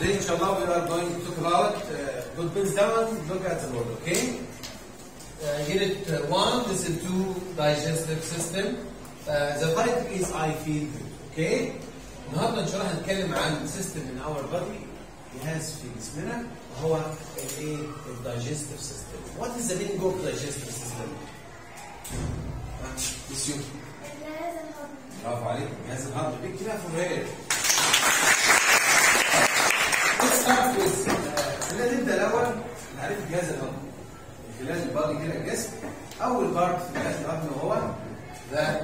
today inshallah we are going to talk about uh, good pins down, look at the word, okay? Uh, unit uh, one, listen to digestive system. Uh, the title is I feel good, okay? النهارده ان شاء الله هنتكلم عن سيستم من اور بادي جهاز في جسمنا وهو الايه؟ الدايجستيف سيستم. What is the meaning of digestive system? Miss you. برافو عليك جهاز الهضم بيك كده في الهير Let's start with uh, خلينا نبدا الاول نعرف جهاز الهضم من خلال البادي كده الجسم اول بارت في جهاز الهضم وهو ذا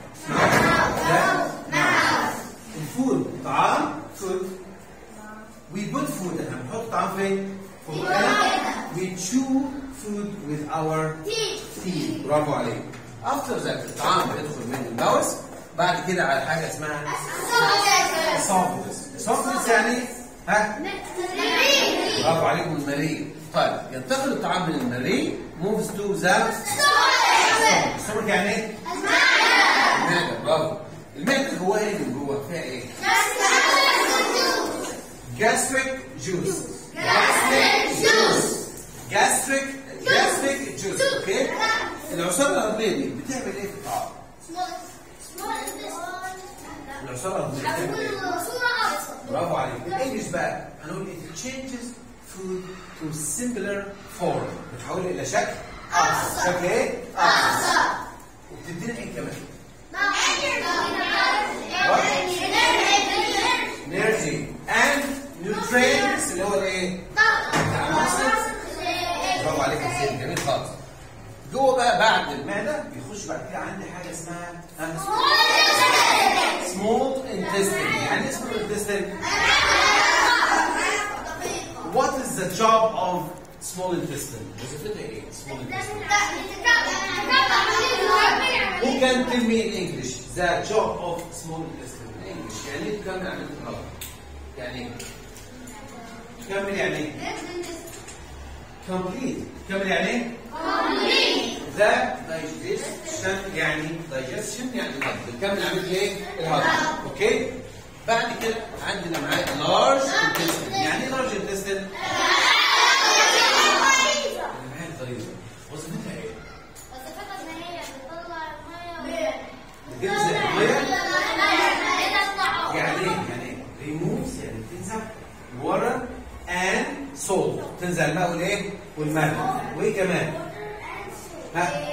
الفود طعام فود we put food احنا بنحط طعام فين؟ في بقنا we chew food with our teeth برافو عليك after that الطعام بيدخل من الماوس بعد كده على حاجه اسمها esophagus esophagus يعني ها برافو عليكم المريء طيب ينتقل الطعام من المريء moves to the stomach يعني ايه؟ المعده برافو المعده جواها ايه من جوه فيها ايه؟ gastric juice gastric juice gastric gastric juice اوكي العصاره الهضميه دي بتعمل ايه في الطعام؟ العصاره الهضميه بتعمل ايه؟ برافو عليك بالانجلش بقى هنقول it changes food to simpler form بتحوله الى شكل ابسط شكل ايه؟ ابسط وبتدينا ايه كمان؟ energy and nutrients اللي هو الايه؟ برافو عليك يا سيدي جميل خالص جوه بقى بعد المعده بيخش بعد كده عندي حاجه اسمها small intestine يعني ايه small intestine؟ What is the job of small intestine? وظيفتها ايه؟ small intestine. Who can tell me in English the job of small intestine in English؟ يعني ايه تكمل عملية الهضم؟ يعني ايه؟ تكمل يعني ايه؟ complete تكمل يعني ايه؟ The digestion يعني digestion يعني الهضم بتكمل عملية ايه؟ الهضم اوكي؟ بعد كده عندنا معاه large intestine يعني ايه large intestine؟ معايا الطريقة وظيفتها ايه؟ بتجزء المية يعني ايه؟ يعني ايه؟ removes يعني بتنزع water and salt تنزع الماء والايه؟ والملح وايه كمان؟ ها؟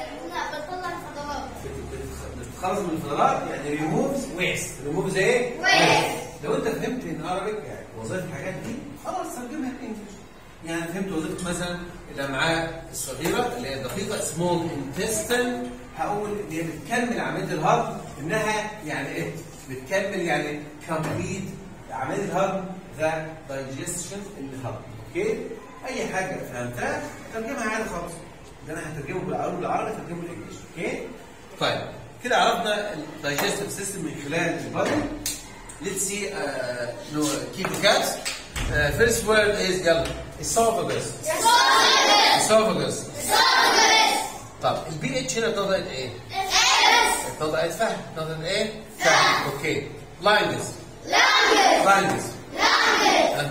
بت- بت- بتتخلص من الفضلات يعني removes waste removes ايه؟ Waste. لو انت فهمت ان عربي يعني وظائف الحاجات دي خلاص ترجمها انجلش يعني فهمت وظيفه مثلا الامعاء الصغيره اللي هي الدقيقه سمول انتستين هقول ان هي بتكمل عمليه الهضم انها يعني ايه؟ بتكمل يعني كومبليت عمليه الهضم ذا دايجستشن الهضم اوكي؟ اي حاجه فهمتها ترجمها عادي خالص ده انا هترجمه بالعربي بالعربي هترجمه بالانجلش اوكي؟ طيب كده عرفنا الدايجستيف سيستم من خلال البادي Let's see, uh, no, keep the cats. Uh, first word is يلا esophagus. esophagus. طب البي اتش هنا طلعت ايه؟ طلعت فهم، طلعت ايه؟ فهم، اوكي. blindness. blindness. Uh,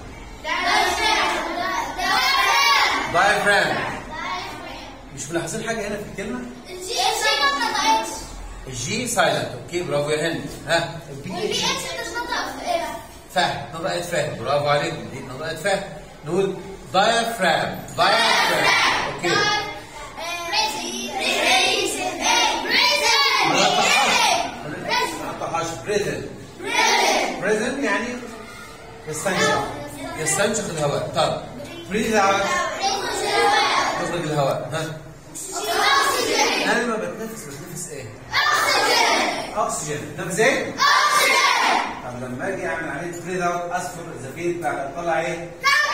diaphragm. مش ملاحظين حاجة هنا في الكلمة؟ الجي سايلنت، اوكي برافو يا هند. ها البي اتش فهم نطقت فهم برافو عليك دي نطقت فهم نقول diaphragm diaphragm اوكي ما نقطعهاش بريزن بريزن يعني يستنشق يستنشق الهواء طب بريز اوت تخرج الهواء ها انا لما بتنفس بتنفس ايه؟ اكسجين بتنفس ايه؟ طب لما اجي اعمل عمليه بريز اوت اصفر الزفير بتاع بطلع ايه؟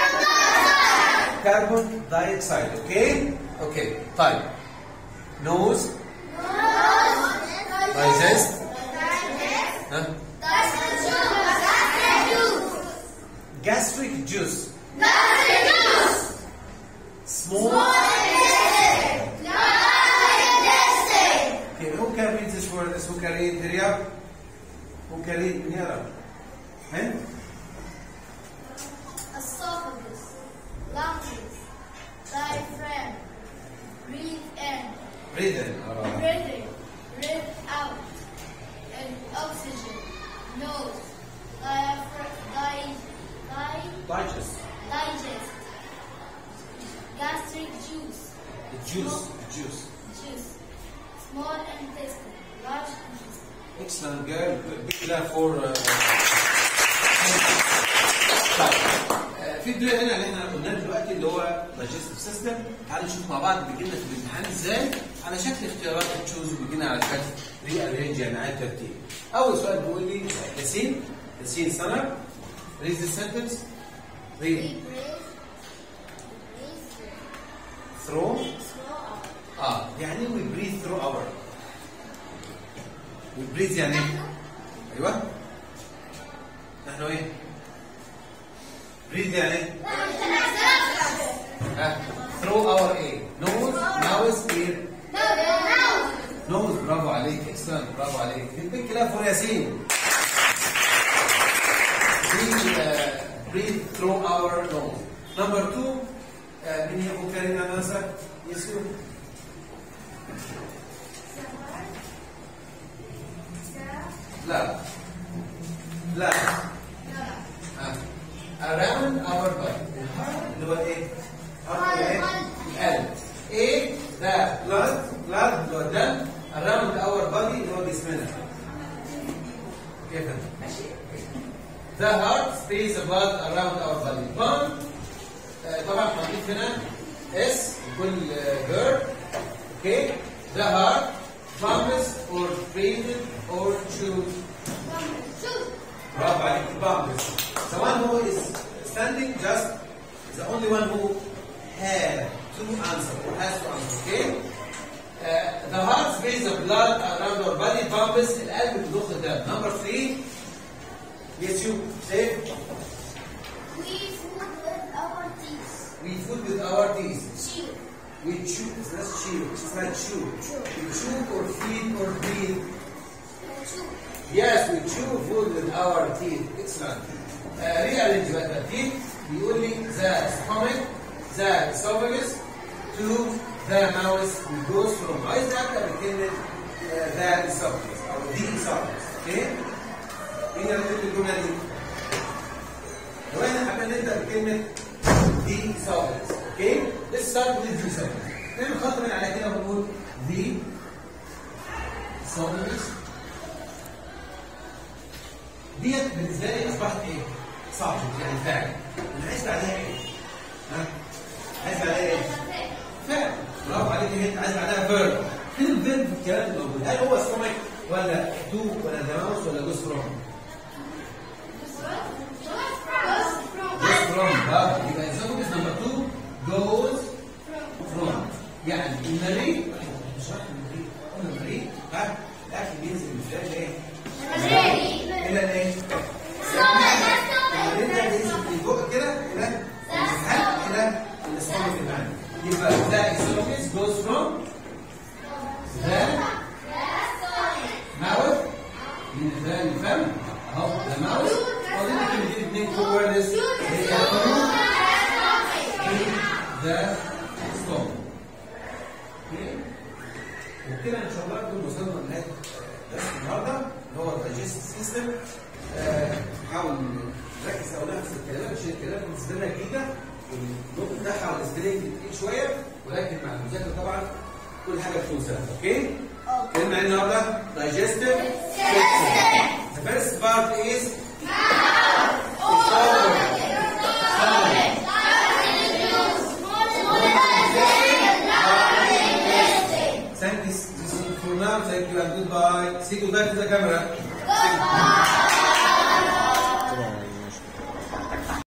كربون دايوكسيد اوكي؟ اوكي طيب نوز دايجست ها gastric juice small okay who can read this word who can read Hurry up who can read Nira Hen juice juice Juice. Small intestine. Large intestine. excellent girl big clap for uh, طيب آه، في الدنيا هنا اللي احنا قلناه دلوقتي اللي هو digestive system تعالوا نشوف مع بعض بيجي لنا في الامتحان ازاي على شكل اختيارات تشوز وبيجي لنا على شكل ري ارينج يعني عاد ترتيب اول سؤال بيقول لي ياسين ياسين سنه read the sentence We read breathe. Breathe through slow up. اه يعني we breathe through our we breathe يعني ايه؟ ايوه نحن ايه؟ breathe يعني ايه؟ ها through our ايه؟ nose nose ear nose برافو عليك excellent برافو عليك البيك كلام فور ياسين breathe uh, breathe through our nose number two uh, مين يقول كلمة ناسا يسوع لا لا ها. around our body اللي هو ايه؟ heart اللي هو ايه؟ القلب ايه ده blood blood اللي هو الدم around our body اللي هو جسمنا كيف ماشي The heart sprays the blood around our body. Pump آه، طبعا هنضيف هنا اس لكل جير اوكي The heart pumps or breathes or chews برافو عليك pumps The one who is standing just is the only one who has to answer or has to answer okay uh, The heart sprays the blood around our body pumps القلب بيضخ الدم Number three Yes you say We food with our teeth. we food with our teeth Chew. We chew, that's chew, it's like chew. We chew or feed or breathe. Chew. Yes, we chew food with our teeth. Excellent. Uh, rearrange بقى الترتيب بيقول لي the stomach, the esophagus to the mouth we goes from عايز ابدا بكلمه uh, the esophagus او the esophagus. اوكي؟ مين اللي كتب الجمله دي؟ لو احنا حابين نبدا بكلمه the esophagus. اوكي؟ Let's start with the esophagus. نعمل خط من على كده ونقول the esophagus ديت بالنسبه لي اصبحت ايه؟ صعبه يعني فعل انا عايز بعدها ايه؟ ها؟ عايز بعدها ايه؟ فعل برافو عليك ان انت عايز بعدها فيرب فين الفيرب في الكلام اللي موجود؟ هل هو ستومك ولا تو ولا دماوس ولا جوز فروم؟ جوز فروم برافو يبقى الزوجس نمبر 2 جوز فروم يعني المريء مش راح المريء قلنا المريء ها الاكل بينزل من خلال ايه؟ الى الايه؟ المريء ده بينزل من البق كده الى الحلق الى الاستومك اللي عندك يبقى ده الزوجس جوز فروم ذا ماوث من ذا الفم اهو ذا ماوث وبعدين كلمتين اثنين كو وردز هي ذا ستومك وبكده ان شاء الله نكون وصلنا لنهايه درس النهارده اللي هو الدايجست سيستم نحاول نركز او نحفظ الكلمات عشان الكلمات بالنسبه لنا جديده والنطق بتاعها على السبرينج تقيل شويه ولكن مع المذاكره طبعا كل حاجه بتكون سهله اوكي؟ كلمه عن النهارده digestive system. The first part is Thank you for now. Thank you and goodbye. See you back to the camera. Goodbye.